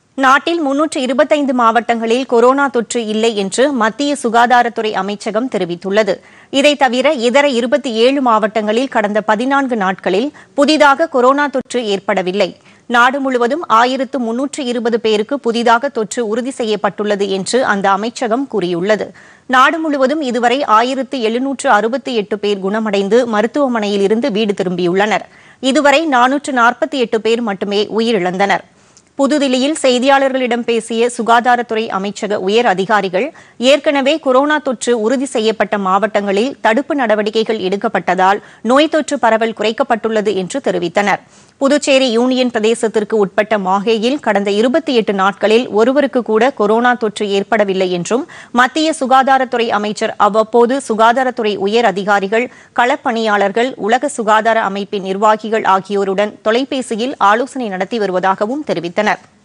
நாட்டில் முன்னூற்று இருபத்தைந்து மாவட்டங்களில் கொரோனா தொற்று இல்லை என்று மத்திய சுகாதாரத்துறை அமைச்சகம் தெரிவித்துள்ளது இதை தவிர இதர இருபத்தி ஏழு மாவட்டங்களில் கடந்த பதினான்கு நாட்களில் புதிதாக கொரோனா தொற்று ஏற்படவில்லை நாடு முழுவதும் ஆயிரத்து முன்னூற்று இருபது பேருக்கு புதிதாக தொற்று உறுதி செய்யப்பட்டுள்ளது என்று அந்த அமைச்சகம் கூறியுள்ளது நாடு முழுவதும் இதுவரை ஆயிரத்து எழுநூற்று அறுபத்தி எட்டு பேர் குணமடைந்து மருத்துவமனையில் இருந்து வீடு திரும்பியுள்ளனர் இதுவரை நானூற்று நாற்பத்தி எட்டு பேர் மட்டுமே உயிரிழந்தனர் புதுதில்லியில் செய்தியாளர்களிடம் பேசிய சுகாதாரத்துறை அமைச்சக உயர் அதிகாரிகள் ஏற்கனவே கொரோனா தொற்று உறுதி செய்யப்பட்ட மாவட்டங்களில் தடுப்பு நடவடிக்கைகள் எடுக்கப்பட்டதால் நோய் தொற்று பரவல் குறைக்கப்பட்டுள்ளது என்று தெரிவித்தனர் புதுச்சேரி யூனியன் பிரதேசத்திற்கு உட்பட்ட மாஹேயில் கடந்த இருபத்தி எட்டு நாட்களில் ஒருவருக்கு கூட கொரோனா தொற்று ஏற்படவில்லை என்றும் மத்திய சுகாதாரத்துறை அமைச்சர் அவ்வப்போது சுகாதாரத்துறை உயர் அதிகாரிகள் களப்பணியாளர்கள் உலக சுகாதார அமைப்பின் நிர்வாகிகள் ஆகியோருடன் தொலைபேசியில் ஆலோசனை நடத்தி வருவதாகவும் தெரிவித்தனர்